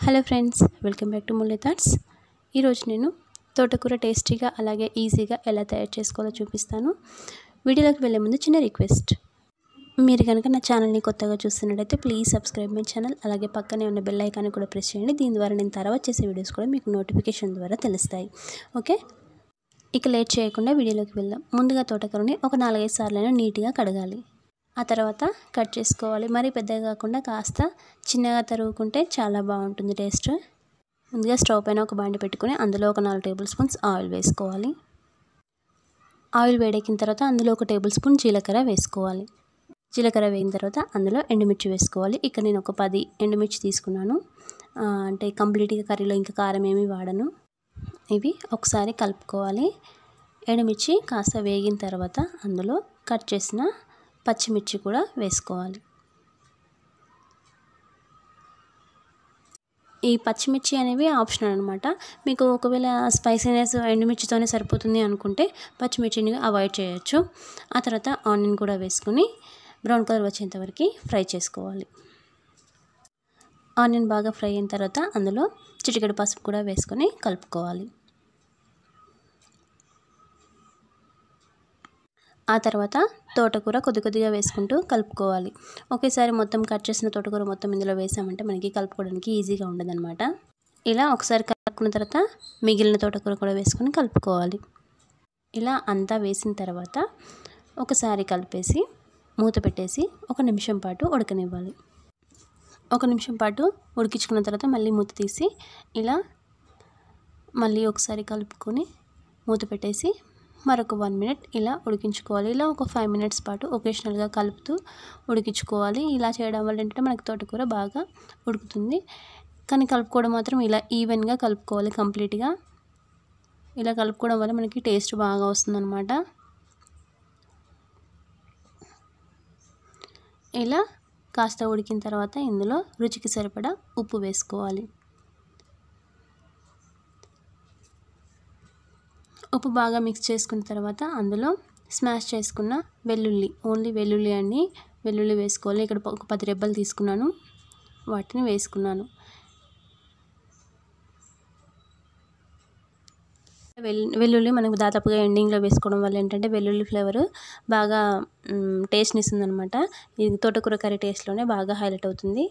hello friends welcome back to Mulli thoughts ఈరోజు నేను తోటకూర టేస్టీగా అలాగే ఈజీగా ఎలా తయారు చేసుకోవాలో చూపిస్తాను వీడియోలోకి వెళ్ళే ముందు చిన్న రిక్వెస్ట్ మీరు కనుక నా ఛానల్ని కొత్తగా చూస్తున్నట్టయితే ప్లీజ్ సబ్స్క్రైబ్ మై ఛానల్ అలాగే పక్కనే ఉన్న బెల్ ఐకాన్ కూడా ప్రెస్ చేయండి దీని ద్వారా నేను తర్వాత చేసే వీడియోస్ కూడా మీకు నోటిఫికేషన్ ద్వారా తెలుస్తాయి ఓకే ఇక లేట్ చేయకుండా వీడియోలోకి వెళ్దాం ముందుగా తోటకూరని ఒక నాలుగైదు సార్లైనా నీట్గా కడగాలి ఆ తర్వాత కట్ చేసుకోవాలి మరీ పెద్దగా కాకుండా కాస్త చిన్నగా తరుగుకుంటే చాలా బాగుంటుంది టేస్ట్ ముందుగా స్టవ్ పైన ఒక బాండి పెట్టుకొని అందులో ఒక నాలుగు టేబుల్ స్పూన్స్ ఆయిల్ వేసుకోవాలి ఆయిల్ వేడెక్కిన తర్వాత అందులో ఒక టేబుల్ స్పూన్ జీలకర్ర వేసుకోవాలి జీలకర్ర వేగిన తర్వాత అందులో ఎండుమిర్చి వేసుకోవాలి ఇక్కడ నేను ఒక పది ఎండుమిర్చి తీసుకున్నాను అంటే కంప్లీట్గా కర్రీలో ఇంకా కారం ఏమీ వాడను ఇవి ఒకసారి కలుపుకోవాలి ఎండుమిర్చి కాస్త వేగిన తర్వాత అందులో కట్ చేసిన పచ్చిమిర్చి కూడా వేసుకోవాలి ఈ పచ్చిమిర్చి అనేవి ఆప్షనల్ అనమాట మీకు ఒకవేళ స్పైసీనెస్ ఎండుమిర్చితోనే సరిపోతుంది అనుకుంటే పచ్చిమిర్చిని అవాయిడ్ చేయొచ్చు ఆ తర్వాత ఆనియన్ కూడా వేసుకుని బ్రౌన్ కలర్ వచ్చేంత వరకు ఫ్రై చేసుకోవాలి ఆనియన్ బాగా ఫ్రై అయిన తర్వాత అందులో చిటికెడు పసుపు కూడా వేసుకొని కలుపుకోవాలి ఆ తర్వాత తోటకూర కొద్ది కొద్దిగా వేసుకుంటూ కలుపుకోవాలి ఒకేసారి మొత్తం కట్ చేసిన తోటకూర మొత్తం ఇందులో వేసామంటే మనకి కలుపుకోవడానికి ఈజీగా ఉండదన్నమాట ఇలా ఒకసారి కలుపుకున్న తర్వాత మిగిలిన తోటకూర కూడా వేసుకొని కలుపుకోవాలి ఇలా అంతా వేసిన తర్వాత ఒకసారి కలిపేసి మూత పెట్టేసి ఒక నిమిషం పాటు ఉడకనివ్వాలి ఒక నిమిషం పాటు ఉడికించుకున్న తర్వాత మళ్ళీ మూత తీసి ఇలా మళ్ళీ ఒకసారి కలుపుకొని మూత పెట్టేసి మరొక వన్ మినిట్ ఇలా ఉడికించుకోవాలి ఇలా ఒక ఫైవ్ మినిట్స్ పాటు ఒకేషనల్గా కలుపుతూ ఉడికించుకోవాలి ఇలా చేయడం వల్ల ఏంటంటే మనకి తోటకూర బాగా ఉడుకుతుంది కానీ కలుపుకోవడం మాత్రం ఇలా ఈవెన్గా కలుపుకోవాలి కంప్లీట్గా ఇలా కలుపుకోవడం వల్ల మనకి టేస్ట్ బాగా వస్తుందన్నమాట ఇలా కాస్త ఉడికిన తర్వాత ఇందులో రుచికి సరిపడా ఉప్పు వేసుకోవాలి ఉప్పు బాగా మిక్స్ చేసుకున్న తర్వాత అందులో స్మాష్ చేసుకున్న వెల్లుల్లి ఓన్లీ వెల్లుల్లి అండి వెల్లుల్లి వేసుకోవాలి ఇక్కడ ఒక పది రెబ్బలు తీసుకున్నాను వాటిని వేసుకున్నాను వెల్లుల్లి మనకు దాదాపుగా ఎండింగ్లో వేసుకోవడం వల్ల ఏంటంటే వెల్లుల్లి ఫ్లేవర్ బాగా టేస్ట్ని ఇస్తుంది అనమాట ఇది తోటకూర కర్రీ టేస్ట్లోనే బాగా హైలైట్ అవుతుంది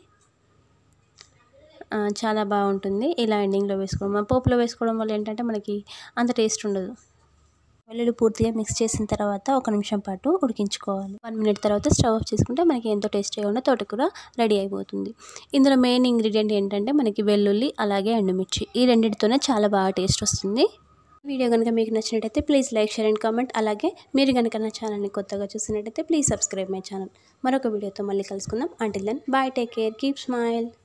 చాలా బాగుంటుంది ఇలా ఎండింగ్లో వేసుకోవడం పోపులో వేసుకోవడం వల్ల ఏంటంటే మనకి అంత టేస్ట్ ఉండదు వెల్లుల్లి పూర్తిగా మిక్స్ చేసిన తర్వాత ఒక నిమిషం పాటు ఉడికించుకోవాలి వన్ మినిట్ తర్వాత స్టవ్ ఆఫ్ చేసుకుంటే మనకి ఎంతో టేస్టీగా ఉన్న తోటకూర రెడీ అయిపోతుంది ఇందులో మెయిన్ ఇంగ్రీడియంట్ ఏంటంటే మనకి వెల్లుల్లి అలాగే ఎండుమిర్చి ఈ రెండింటితోనే చాలా బాగా టేస్ట్ వస్తుంది వీడియో కనుక మీకు నచ్చినట్టయితే please like share and comment అలాగే మీరు కనుక నా ఛానల్ని కొత్తగా చూసినట్టయితే ప్లీజ్ సబ్స్క్రైబ్ మై ఛానల్ మరొక వీడియోతో మళ్ళీ కలుసుకుందాం until then bye take care keep smile